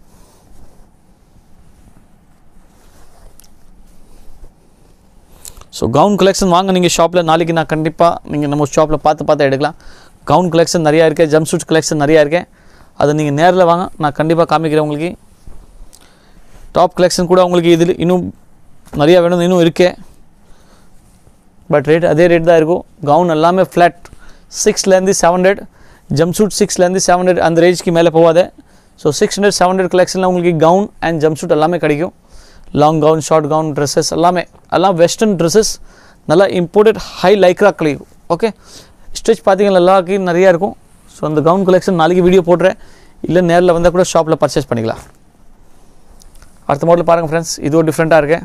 ஸோ கவுன் கலெக்ஷன் வாங்க நீங்கள் ஷாப்பில் நாளைக்கு நான் கண்டிப்பாக நீங்கள் நம்ம ஷாப்பில் பார்த்து பார்த்து எடுக்கலாம் கவுன் கலெக்ஷன் நிறையா இருக்கு ஜம்ப் சூட் கலெக்ஷன் நிறையா இருக்கு அதை நீங்கள் நேரில் வாங்க நான் கண்டிப்பாக காமிக்கிறேன் உங்களுக்கு டாப் கலெக்ஷன் கூட உங்களுக்கு இதில் இன்னும் நிறையா வேணும் இன்னும் இருக்கு பட் ரேட் அதே ரேட் தான் இருக்கும் கவுன் எல்லாமே ஃப்ளாட் சிக்ஸ்லேருந்து செவன் ஹண்ட்ரட் ஜம்ப் சூட் சிக்ஸ்லேருந்து செவன் ஹண்ட்ரட் அந்த ரேஞ்சுக்கு மேலே போகாது so six hundred seven hundred கலெக்ஷனில் உங்களுக்கு கவுன் அண்ட் ஜம்ப் சூட் எல்லாமே கிடைக்கும் long gown short gown dresses எல்லாமே எல்லாம் வெஸ்டர்ன் ட்ரெஸ்ஸஸ் நல்லா இம்போர்ட்டட் ஹை லைக்ரா கிடைக்கும் ஓகே ஸ்டிச் பார்த்தீங்கன்னா எல்லாருக்கும் நிறையா இருக்கும் ஸோ அந்த கவுன் கலெக்ஷன் நாளைக்கு வீடியோ போடுறேன் இல்லை நேரில் வந்தால் கூட ஷாப்பில் பர்ச்சேஸ் பண்ணிக்கலாம் அடுத்த மாடல் பாருங்கள் ஃப்ரெண்ட்ஸ் இது ஒரு டிஃப்ரெண்ட்டாக இருக்கு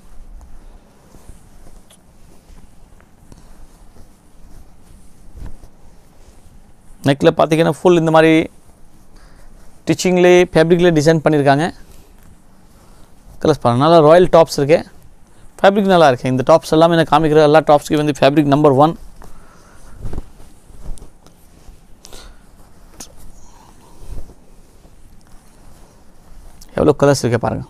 நெக்கில் பார்த்தீங்கன்னா ஃபுல் இந்த மாதிரி ஸ்டிச்சிங்லேயே ஃபேப்ரிக்லேயே டிசைன் பண்ணியிருக்காங்க கலர்ஸ் பாருங்க நல்லா ராயல் டாப்ஸ் இருக்கு ஃபேப்ரிக் நல்லா இருக்கு இந்த டாப்ஸ் எல்லாமே நான் காமிக்கிற எல்லா டாப்ஸ்க்கு வந்து ஃபேப்ரிக் நம்பர் ஒன் எவ்வளோ கலர்ஸ் இருக்கு பாருங்க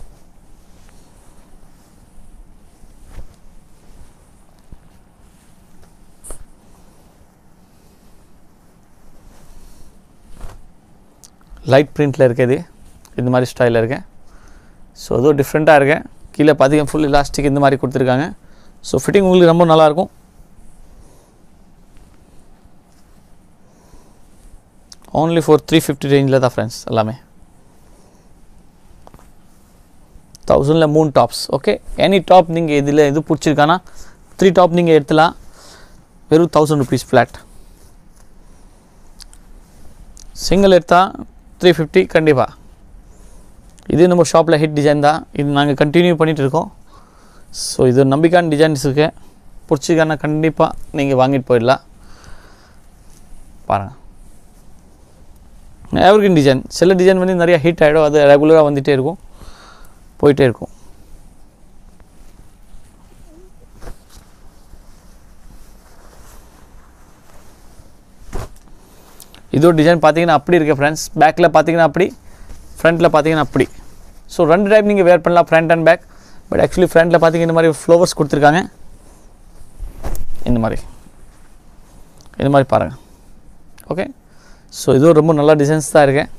லைட் பிரிண்டில் இருக்கு இது இந்த மாதிரி ஸ்டைலில் இருக்கு ஸோ அதுவும் டிஃப்ரெண்ட்டாக இருக்கு கீழே பார்த்தீங்கன்னா ஃபுல் எலாஸ்டிக் இந்த மாதிரி கொடுத்துருக்காங்க ஸோ ஃபிட்டிங் உங்களுக்கு ரொம்ப நல்லாயிருக்கும் ஓன்லி ஃபார் த்ரீ ஃபிஃப்டி ரேஞ்சில் தான் ஃப்ரெண்ட்ஸ் எல்லாமே தௌசண்டில் மூணு டாப்ஸ் ஓகே எனி டாப் நீங்கள் இதில் எது பிடிச்சிருக்கானா த்ரீ டாப் நீங்கள் எடுத்துலாம் வெறும் தௌசண்ட் ருபீஸ் ஃப்ளாட் சிங்கிள் எடுத்தால் த்ரீ ஃபிஃப்டி கண்டிப்பாக இது நம்ம ஷாப்பில் ஹிட் டிசைன் தான் இது நாங்கள் கண்டினியூ பண்ணிகிட்டு இருக்கோம் ஸோ இது ஒரு நம்பிக்கையான டிசைன்ஸ் இருக்கு பிடிச்சிருக்கானா கண்டிப்பாக நீங்கள் வாங்கிட்டு போயிடலாம் பாருங்கள் எவர்கின் டிசைன் சில டிசைன் வந்து நிறைய ஹிட் ஆகிடும் அது ரெகுலராக வந்துகிட்டே இருக்கும் போயிட்டே இருக்கும் இதோ டிசைன் பார்த்தீங்கன்னா அப்படி இருக்கு ஃப்ரெண்ட்ஸ் பேக்கில் பார்த்தீங்கன்னா அப்படி ஃப்ரண்ட்டில் பார்த்தீங்கன்னா அப்படி ஸோ ரெண்டு டைப் நீங்கள் வேர் பண்ணலாம் front and back but actually ஃப்ரண்ட்டில் பார்த்தீங்கன்னா இந்த மாதிரி ஃப்ளவர்ஸ் கொடுத்துருக்காங்க இந்த மாதிரி இந்த மாதிரி பாருங்கள் ஓகே ஸோ இதுவும் ரொம்ப நல்ல டிசைன்ஸ் தான் இருக்கு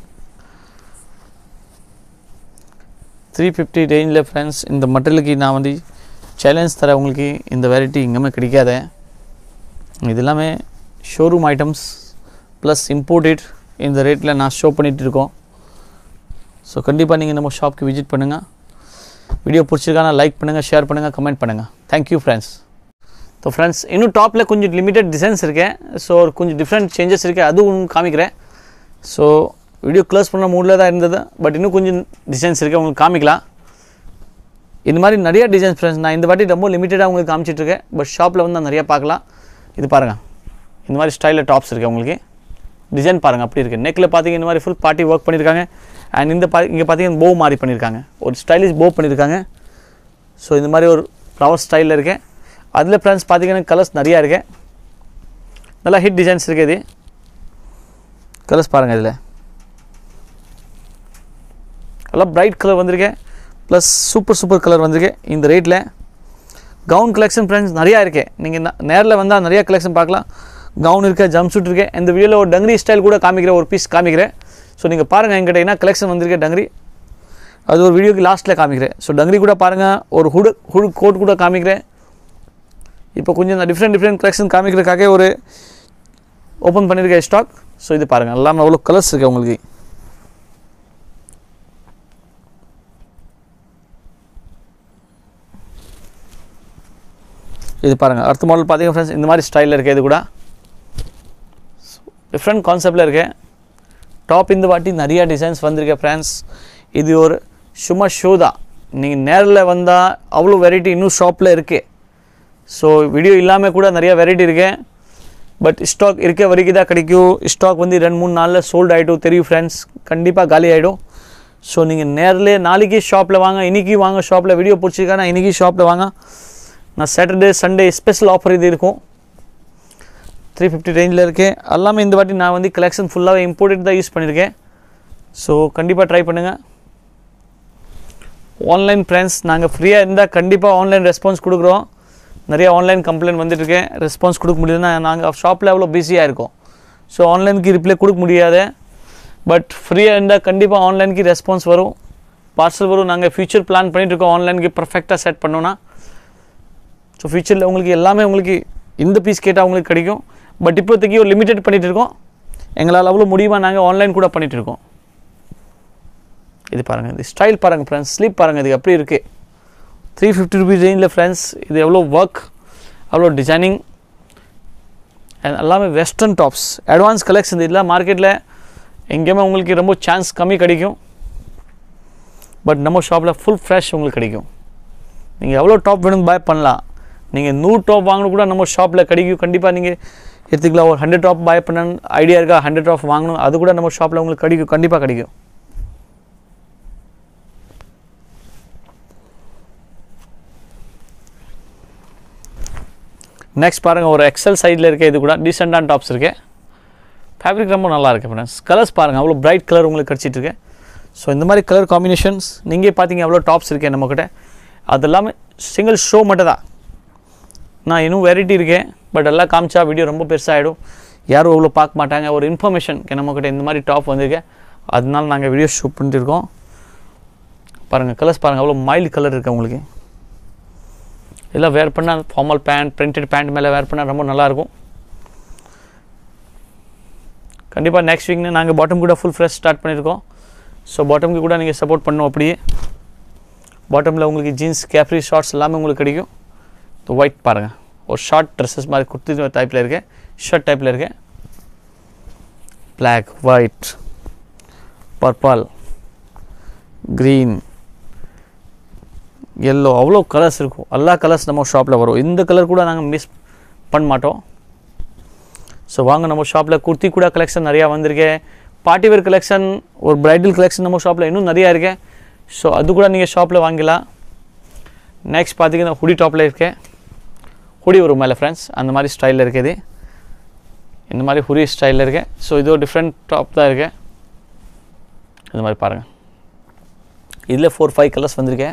த்ரீ ஃபிஃப்டி ரேஞ்சில் ஃப்ரெண்ட்ஸ் இந்த மெட்டீரியலுக்கு நான் வந்து சேலஞ்ச் தரேன் உங்களுக்கு இந்த வெரைட்டி எங்கேயுமே கிடைக்காத இது எல்லாமே ஷோரூம் ஐட்டம்ஸ் ப்ளஸ் இம்போர்ட்டட் இந்த ரேட்டில் நான் ஷோ பண்ணிகிட்டு இருக்கோம் ஸோ கண்டிப்பாக நீங்கள் நம்ம ஷாப்க்கு விசிட் பண்ணுங்கள் வீடியோ பிடிச்சிருக்கானா லைக் பண்ணுங்கள் ஷேர் பண்ணுங்கள் கமெண்ட் பண்ணுங்கள் தேங்க்யூ ஃப்ரெண்ட்ஸ் ஸோ ஃப்ரெண்ட்ஸ் இன்னும் டாப்பில் கொஞ்சம் லிமிட்டட் டிசைன்ஸ் இருக்கேன் ஸோ கொஞ்சம் டிஃப்ரெண்ட் சேஞ்சஸ் இருக்குது அதுவும் உங்களுக்கு காமிக்கிறேன் ஸோ வீடியோ க்ளோஸ் பண்ண மூடில் தான் இருந்தது பட் இன்னும் கொஞ்சம் டிசைன்ஸ் இருக்குது உங்களுக்கு காமிக்கலாம் இந்த மாதிரி நிறைய டிசைன்ஸ் ஃப்ரெண்ட்ஸ் நான் இந்த வாட்டி ரொம்ப லிமிட்டடாக உங்களுக்கு காமிச்சிட்ருக்கேன் பட் ஷாப்பில் வந்து நான் நிறையா பார்க்கலாம் இது பாருங்கள் இந்த மாதிரி ஸ்டைலில் டாப்ஸ் இருக்குது உங்களுக்கு டிசைன் பாருங்கள் அப்படி இருக்குது நெக்கில் பார்த்தீங்க இந்த மாதிரி ஃபுல் பார்ட்டி ஒர்க் பண்ணியிருக்காங்க அண்ட் இந்த பா இங்கே பார்த்தீங்கன்னா போ மாதிரி பண்ணியிருக்காங்க ஒரு ஸ்டைலிஷ் போ பண்ணியிருக்காங்க ஸோ இந்த மாதிரி ஒரு ஃப்ளவர் ஸ்டைலில் இருக்கேன் அதில் ஃப்ரெண்ட்ஸ் பார்த்தீங்கன்னா கலர்ஸ் நிறையா இருக்கு நல்லா ஹிட் டிசைன்ஸ் இருக்குது இது கலர்ஸ் பாருங்கள் இதில் எல்லாம் பிரைட் கலர் வந்திருக்கேன் ப்ளஸ் சூப்பர் சூப்பர் கலர் வந்திருக்கு இந்த ரேட்டில் கவுன் கலெக்ஷன் ஃப்ரெண்ட்ஸ் நிறையா இருக்கு நீங்கள் நேரில் வந்தால் நிறையா கலெக்ஷன் பார்க்கலாம் கவுன் இருக்கு ஜம்ப் சூட் இருக்கு இந்த வீடியோவில் ஒரு டங்கரி ஸ்டைல் கூட காமிக்கிறேன் ஒரு பீஸ் காமிக்கிறேன் ஸோ நீங்கள் பாருங்கள் என்கிட்ட என்ன கலெக்ஷன் வந்திருக்கு டங்கரி அது ஒரு வீடியோக்கு லாஸ்ட்டில் காமிக்கிறேன் ஸோ டங்கரி கூட பாருங்கள் ஒரு ஹுடு ஹுடு கோட் கூட காமிக்கிறேன் இப்போ கொஞ்சம் நான் டிஃப்ரெண்ட் டிஃப்ரெண்ட் கலெக்ஷன் காமிக்கிறதுக்காக ஒரு ஓப்பன் பண்ணியிருக்கேன் ஸ்டாக் ஸோ இது பாருங்கள் எல்லாமே அவ்வளோ கலர்ஸ் இருக்குது உங்களுக்கு இது பாருங்கள் அடுத்த மாடல் பார்த்தீங்கன்னா ஃப்ரெண்ட்ஸ் இந்த மாதிரி ஸ்டைலில் இருக்குது இது கூட டிஃப்ரெண்ட் கான்செப்டில் இருக்கு டாப் இந்த வாட்டி நிறையா டிசைன்ஸ் வந்திருக்கு ஃப்ரெண்ட்ஸ் இது ஒரு சும்மா ஷோ தான் நீங்கள் நேரில் வந்தால் அவ்வளோ வெரைட்டி இன்னும் ஷாப்பில் இருக்குது ஸோ வீடியோ இல்லாமல் கூட நிறையா வெரைட்டி இருக்கு பட் ஸ்டாக் இருக்க வரைக்கும் தான் கிடைக்கும் ஸ்டாக் வந்து ரெண்டு மூணு நாளில் சோல்ட் ஆகிடும் தெரியும் ஃப்ரெண்ட்ஸ் கண்டிப்பாக காலி ஆகிடும் ஸோ நீங்கள் நேரில் நாளைக்கு ஷாப்பில் வாங்க இன்றைக்கி வாங்க ஷாப்பில் வீடியோ பிடிச்சிருக்கானா இன்றைக்கி ஷாப்பில் வாங்க நான் சாட்டர்டே சண்டே ஸ்பெஷல் ஆஃபர் இது இருக்கும் த்ரீ ஃபிஃப்டி ரேஞ்சில் இருக்கேன் எல்லாமே இந்த வாட்டி நான் வந்து கலெக்ஷன் ஃபுல்லாகவே இம்போர்ட்டட் தான் யூஸ் பண்ணியிருக்கேன் ஸோ கண்டிப்பாக ட்ரை பண்ணுங்கள் ஆன்லைன் ஃப்ரெண்ட்ஸ் நாங்கள் ஃப்ரீயாக இருந்தால் கண்டிப்பாக ஆன்லைன் ரெஸ்பான்ஸ் கொடுக்குறோம் நிறைய ஆன்லைன் கம்ப்ளைண்ட் வந்துட்டுருக்கேன் ரெஸ்பான்ஸ் கொடுக்க முடியுதுன்னா நாங்கள் ஷாப்பில் அவ்வளோ பிஸியாக இருக்கோம் ஸோ ஆன்லைனுக்கு ரிப்ளை கொடுக்க முடியாது பட் ஃப்ரீயாக இருந்தால் கண்டிப்பாக ஆன்லைனுக்கு ரெஸ்பான்ஸ் வரும் பார்சல் வரும் நாங்கள் ஃபியூச்சர் பிளான் பண்ணிகிட்ருக்கோம் ஆன்லைனுக்கு பர்ஃபெக்டாக செட் பண்ணோன்னா ஸோ ஃபியூச்சரில் உங்களுக்கு எல்லாமே உங்களுக்கு இந்த பீஸ் கேட்டால் உங்களுக்கு கிடைக்கும் பட் இப்போதைக்கு ஒரு லிமிட்டட் பண்ணிகிட்டு இருக்கோம் எங்களால் அவ்வளோ முடியுமா நாங்கள் ஆன்லைன் கூட பண்ணிகிட்டு இருக்கோம் இது பாருங்கள் இது ஸ்டைல் பாருங்கள் ஃப்ரெண்ட்ஸ் ஸ்லீப் பாருங்கள் இது எப்படி இருக்குது த்ரீ ஃபிஃப்டி ருபீஸ் ரேஞ்சில் ஃப்ரெண்ட்ஸ் இது எவ்வளோ ஒர்க் அவ்வளோ டிசைனிங் அண்ட் எல்லாமே வெஸ்டர்ன் டாப்ஸ் அட்வான்ஸ் கலெக்ஷன் இதெல்லாம் மார்க்கெட்டில் எங்கேயுமே உங்களுக்கு ரொம்ப சான்ஸ் கம்மி கிடைக்கும் பட் நம்ம ஷாப்பில் ஃபுல் ஃப்ரெஷ் உங்களுக்கு கிடைக்கும் நீங்கள் எவ்வளோ டாப் வேணும் பாய் பண்ணலாம் நீங்கள் நூறு டாப் வாங்கணும் கூட நம்ம ஷாப்பில் கிடைக்கும் கண்டிப்பாக நீங்கள் எடுத்துக்கலாம் ஒரு ஹண்ட்ரட் டாப் பாய் பண்ண ஐடியா இருக்கா ஹண்ட்ரட் டாப் வாங்கணும் அது கூட நம்ம ஷாப்பில் உங்களுக்கு கிடைக்கும் கண்டிப்பாக கிடைக்கும் நெக்ஸ்ட் பாருங்கள் ஒரு எக்ஸல் சைடில் இருக்க இது கூட டீசெண்டான டாப்ஸ் இருக்கு ஃபேப்ரிக் ரொம்ப நல்லா இருக்குது ஃப்ரெண்ட்ஸ் கலர்ஸ் பாருங்கள் அவ்வளோ பிரைட் கலர் உங்களுக்கு கிடச்சிட்டு இருக்கு ஸோ இந்த மாதிரி கலர் காம்பினேஷன்ஸ் நீங்கள் பார்த்தீங்க எவ்வளோ டாப்ஸ் இருக்கேன் நம்மக்கிட்ட அது எல்லாமே சிங்கிள் ஷோ மட்டும் தான் நான் இன்னும் வெரைட்டி இருக்கேன் பட் எல்லாம் காமிச்சா வீடியோ ரொம்ப பெருசாகிடும் யாரும் அவ்வளோ பார்க்க மாட்டாங்க ஒரு இன்ஃபர்மேஷன் நம்மக்கிட்ட இந்த மாதிரி டாப் வந்திருக்கு அதனால நாங்கள் வீடியோ ஷூட் பண்ணிட்டு இருக்கோம் பாருங்கள் கலர்ஸ் பாருங்கள் அவ்வளோ மைல்டு கலர் இருக்குது உங்களுக்கு எல்லாம் வேர் பண்ணால் ஃபார்மல் பேண்ட் பிரிண்டட் பேண்ட் மேலே வேர் பண்ணால் ரொம்ப நல்லாயிருக்கும் கண்டிப்பாக நெக்ஸ்ட் வீக்னு நாங்கள் பாட்டம் கூட ஃபுல் ஃப்ரெஷ் ஸ்டார்ட் பண்ணியிருக்கோம் ஸோ பாட்டம்க்கு கூட நீங்கள் சப்போர்ட் பண்ணணும் அப்படியே பாட்டமில் உங்களுக்கு ஜீன்ஸ் கேப்ரி ஷார்ட்ஸ் எல்லாமே உங்களுக்கு கிடைக்கும் ஸோ ஒயிட் பாருங்கள் ஒரு ஷார்ட் ட்ரெஸ்ஸஸ் மாதிரி குர்த்தி டைப்பில் இருக்கு ஷர்ட் டைப்பில் இருக்கு black white purple green yellow அவ்வளோ கலர்ஸ் இருக்கும் எல்லா கலர்ஸ் நம்ம ஷாப்பில் வரும் இந்த கலர் கூட நாங்கள் மிஸ் பண்ண மாட்டோம் ஸோ வாங்க நம்ம ஷாப்பில் குர்த்தி கூட கலெக்ஷன் நிறையா வந்திருக்கு பார்ட்டி வேர் கலெக்ஷன் ஒரு பிரைடல் கலெக்ஷன் நம்ம ஷாப்பில் இன்னும் நிறையா இருக்கு ஸோ அது கூட நீங்கள் ஷாப்பில் வாங்கிக்கலாம் நெக்ஸ்ட் பார்த்தீங்கன்னா ஹுடி டாப்பில் இருக்கேன் ஹுடி வரும் மேலே ஃப்ரெண்ட்ஸ் அந்த மாதிரி ஸ்டைலில் இருக்குது இந்த மாதிரி ஹுரி ஸ்டைலில் இருக்கு ஸோ இது ஒரு டிஃப்ரெண்ட் டாப் தான் இருக்கு இந்த மாதிரி பாருங்கள் இதில் ஃபோர் ஃபைவ் கலர்ஸ் வந்திருக்கேன்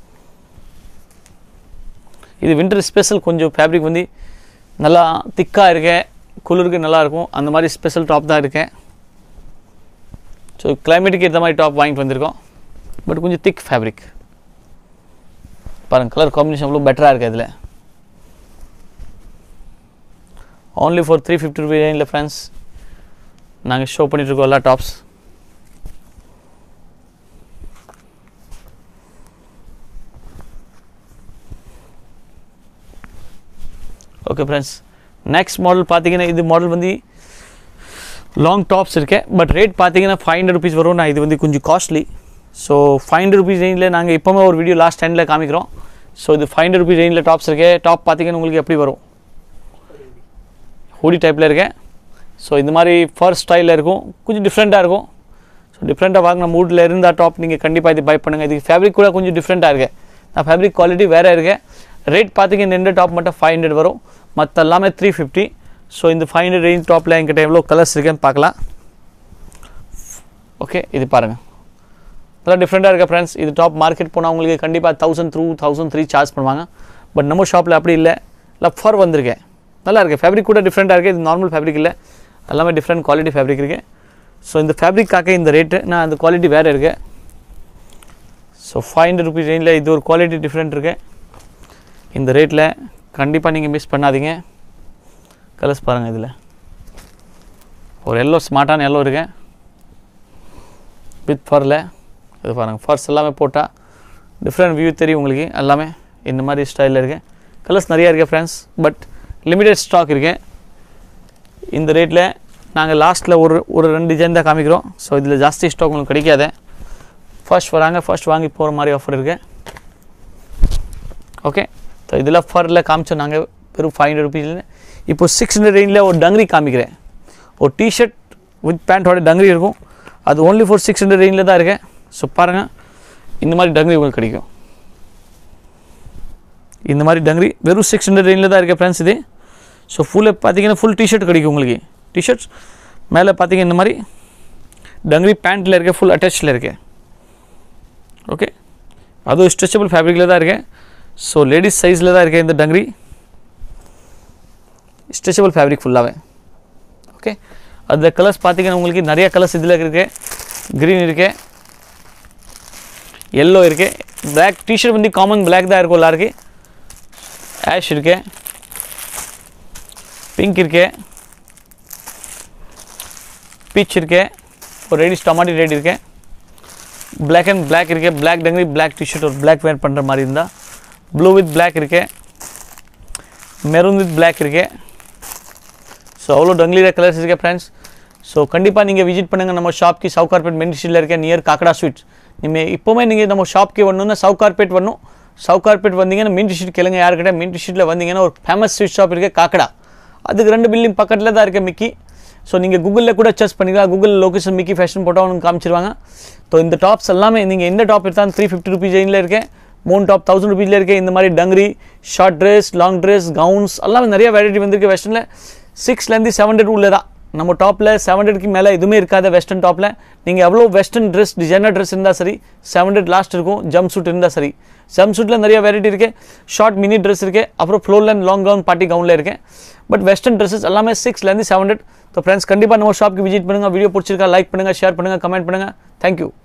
இது வின்டர் ஸ்பெஷல் கொஞ்சம் ஃபேப்ரிக் வந்து நல்லா திக்காக இருக்கேன் குளிருக்கு நல்லா இருக்கும் அந்த மாதிரி ஸ்பெஷல் டாப் தான் இருக்கேன் ஸோ கிளைமேட்டுக்கு ஏற்ற மாதிரி டாப் வாங்கிட்டு வந்திருக்கோம் பட் கொஞ்சம் திக் ஃபேப்ரிக் பாருங்கள் கலர் காம்பினேஷன் அவ்வளோ பெட்டராக இருக்குது இதில் only for three fifty rupee ரேஞ்சில் ஃப்ரெண்ட்ஸ் நாங்கள் ஷோ பண்ணிகிட்ருக்கோம் எல்லா tops okay friends next model பார்த்தீங்கன்னா இது மாடல் வந்து லாங் டாப்ஸ் இருக்கேன் பட் ரேட் பார்த்தீங்கன்னா ஃபைவ் ஹண்ட்ரட் ருபீஸ் வரும் நான் இது வந்து கொஞ்சம் costly so five hundred rupees ரேஞ்சில் நாங்கள் இப்போவுமே ஒரு வீடியோ லாஸ்ட் டைமில் காமிக்கிறோம் ஸோ இது ஃபைவ் ஹண்ட்ரட் ருபீஸ் ரேஞ்சில் டாப்ஸ் இருக்கே டாப் பார்த்தீங்கன்னா உங்களுக்கு எப்படி வரும் ஹூடி டைப்பில் இருக்கேன் ஸோ இந்த மாதிரி ஃபர் ஸ்டைலில் இருக்கும் கொஞ்சம் டிஃப்ரெண்ட்டாக இருக்கும் ஸோ டிஃப்ரெண்ட்டாக வாங்கின மூடில் இருந்தால் டாப் நீங்கள் கண்டிப்பாக இது பை பண்ணுங்கள் இது ஃபேப்ரிக் கூட கொஞ்சம் டிஃப்ரெண்ட்டாக இருக்கு நான் ஃபேப்ரிக் குவாலிட்டி வேறு இருக்கேன் ரேட் பார்த்தீங்கன்னா இந்த டாப் மட்டும் ஃபைவ் ஹண்ட்ரட் வரும் மற்ற எல்லாமே த்ரீ ஃபிஃப்டி ஸோ இந்த ஃபைவ் ஹண்ட்ரட் ரேஞ்ச் டாப்பில் என்கிட்ட எவ்வளோ கலர்ஸ் இருக்குன்னு பார்க்கலாம் ஓகே இது பாருங்கள் நல்லா டிஃப்ரெண்ட்டாக இருக்க ஃப்ரெண்ட்ஸ் இது டாப் மார்க்கெட் போனால் உங்களுக்கு கண்டிப்பாக thousand through thousand three charge பண்ணுவாங்க பட் நம்ம ஷாப்பில் அப்படி இல்லை இல்லை ஃபர் வந்திருக்கேன் நல்லா இருக்குது ஃபேப்ரிக் கூட டிஃப்ரெண்ட்டாக இருக்குது இது நார்மல் ஃபேப்ரிக் இல்லை எல்லாமே டிஃப்ரெண்ட் குவாலிட்டி ஃபேப்ரிக் இருக்குது ஸோ இந்த ஃபேப்ரிக்காக இந்த ரேட்டு நான் அந்த குவாலிட்டி வேறு இருக்கு ஸோ ஃபைவ் ஹண்ட்ரட் ருபீஸ் ரேஞ்சில் இது ஒரு குவாலிட்டி டிஃப்ரெண்ட் இருக்கு இந்த ரேட்டில் கண்டிப்பாக நீங்கள் மிஸ் பண்ணாதீங்க கலர்ஸ் பாருங்கள் இதில் ஒரு எல்லோ ஸ்மார்ட்டான எல்லோ இருக்கு வித் ஃபரில் இது பாருங்கள் ஃபர்ஸ் எல்லாமே போட்டால் டிஃப்ரெண்ட் வியூ தெரியும் உங்களுக்கு எல்லாமே இந்த மாதிரி ஸ்டைலில் இருக்கு கலர்ஸ் நிறையா இருக்குது ஃப்ரெண்ட்ஸ் பட் லிமிடெட் ஸ்டாக் இருக்கு இந்த ரேட்டில் நாங்கள் லாஸ்ட்டில் ஒரு ஒரு ரெண்டு டிசைன் தான் காமிக்கிறோம் ஸோ இதில் ஜாஸ்தி ஸ்டாக் உங்களுக்கு கிடைக்காது ஃபர்ஸ்ட் வராங்க ஃபர்ஸ்ட் வாங்கி போகிற மாதிரி ஆஃபர் இருக்குது ஓகே ஸோ இதில் ஃபரில் காமிச்சோம் நாங்கள் வெறும் ஃபைவ் ஹண்ட்ரட் ருபீஸில் இப்போ சிக்ஸ் ஹண்ட்ரட் ரேஞ்சில் ஒரு டங்கரி காமிக்கிறேன் ஒரு டிஷர்ட் வித் பேண்ட்டோட டங்கரி இருக்கும் அது ஓன்லி ஃபார் சிக்ஸ் ஹண்ட்ரட் ரேஞ்சில் தான் இருக்கேன் ஸோ பாருங்கள் இந்த மாதிரி டங்கரி உங்களுக்கு கிடைக்கும் இந்த மாதிரி டங்கரி வெறும் சிக்ஸ் ஹண்ட்ரட் ரேஞ்சில் தான் இருக்குது ஃப்ரெண்ட்ஸ் இது ஸோ ஃபுல்லு பார்த்தீங்கன்னா ஃபுல் டிஷர்ட் கிடைக்கும் உங்களுக்கு டிஷர்ட்ஸ் மேலே பார்த்தீங்க இந்த மாதிரி டங்கரி பேண்ட்டில் இருக்க ஃபுல் அட்டாச்சில் இருக்கு ஓகே அதுவும் ஸ்ட்ரெச்சபிள் ஃபேப்ரிக்கில் தான் இருக்கேன் ஸோ லேடிஸ் சைஸில் தான் இருக்கேன் இந்த டங்கரி ஸ்ட்ரெச்சபிள் ஃபேப்ரிக் ஃபுல்லாகவே ஓகே அதில் கலர்ஸ் பார்த்தீங்கன்னா உங்களுக்கு நிறைய கலர்ஸ் இதில் இருக்குது க்ரீன் இருக்கு எல்லோ இருக்கு பிளாக் டிஷர்ட் வந்து காமன் பிளாக் தான் இருக்கும் எல்லாருக்கும் ஆஷ் இருக்கு பிங்க் இருக்கு பீச் இருக்கு ஒரு ரெடிஸ் டொமாட்டோ ரெடி இருக்கு பிளாக் அண்ட் பிளாக் இருக்கு பிளாக் டங்கரி பிளாக் டிஷர்ட் ஒரு பிளாக் வேர் பண்ணுற மாதிரி இருந்தால் ப்ளூ வித் பிளாக் இருக்கு மெரூன் வித் பிளாக் இருக்கு ஸோ அவ்வளோ டங்லியில் கலர்ஸ் இருக்கு ஃப்ரெண்ட்ஸ் ஸோ கண்டிப்பாக நீங்கள் விசிட் பண்ணுங்கள் நம்ம ஷாப்க்கு சவு கார்பெட் மெயின் ஸ்ட்ரீட்டில் இருக்க நியர் காக்கடா ஸ்வீட்ஸ் நீங்கள் இப்போவுமே நீங்கள் நம்ம ஷாப்க்கு வரணும்னா சவு கார்பெட் வரணும் சவு கார்பெட் வந்தீங்கன்னா மீன் ஸ்ட்ரீட் கேளுங்க யாருக்கிட்ட மீன் ஸ்ட்ரீட்டில் வந்தீங்கன்னா ஒரு ஃபேமஸ் ஸ்வீட் ஷாப் இருக்குது காக்கடா அதுக்கு ரெண்டு பில்டிங் பக்கத்தில் தான் இருக்க மிக்கி ஸோ நீங்கள் கூகுளில் கூட சர்ச் பண்ணிக்கலாம் கூகுள் லொக்கேஷன் மிக்கி ஃபேஷன் போட்டால் உங்களுக்கு காமிச்சிருவாங்க ஸோ இந்த டாப்ஸ் எல்லாமே நீங்கள் எந்த டாப் எடுத்தாலும் த்ரீ ஃபிஃப்டி ருபீஸ் ரேஞ்சில் இருக்கேன் மூணு டாப் தௌசண்ட் ருபீஸில் இருக்கேன் இந்த மாதிரி dungaree short dress long dress gowns எல்லாமே நிறைய வெரைட்டி வந்திருக்கு வெஸ்டர்னில் சிக்ஸ்லேருந்து செவன் ஹண்ட்ரட் உள்ள தான் நம்ம டாப்பில் செவன் ஹண்ட்ரட்க்கு மேலே எதுவுமே இருக்காத வெஸ்டர்ன் டாப்பில் நீங்கள் எவ்வளோ வெஸ்டர்ன் ட்ரெஸ் டிசைனர் ட்ரெஸ் இருந்தால் சரி செவன் ஹண்ட்ரட் லாஸ்ட் இருக்கும் ஜம்ப் சூட் இருந்தால் சரி ஜம்ப் சூட்டில் நிறைய வெரைட்டி இருக்குது ஷார்ட் மினி ட்ரெஸ் இருக்குது அப்புறம் floor line long gown party கவுனில் இருக்கேன் பட் வெஸ்டர்ன் ட்ரெஸ்ஸஸ் எல்லாமே சிக்ஸ்லேருந்து செவன் ஹண்ட்ரட் ஸோ ஃப்ரெண்ட்ஸ் கண்டிப்பாக நம்ம ஷாப்க்கு விசிட் பண்ணுங்கள் வீடியோ பிடிச்சிருக்கா லைக் பண்ணுங்கள் ஷேர் பண்ணுங்கள் கமெண்ட் பண்ணுங்கள் தேங்க்யூ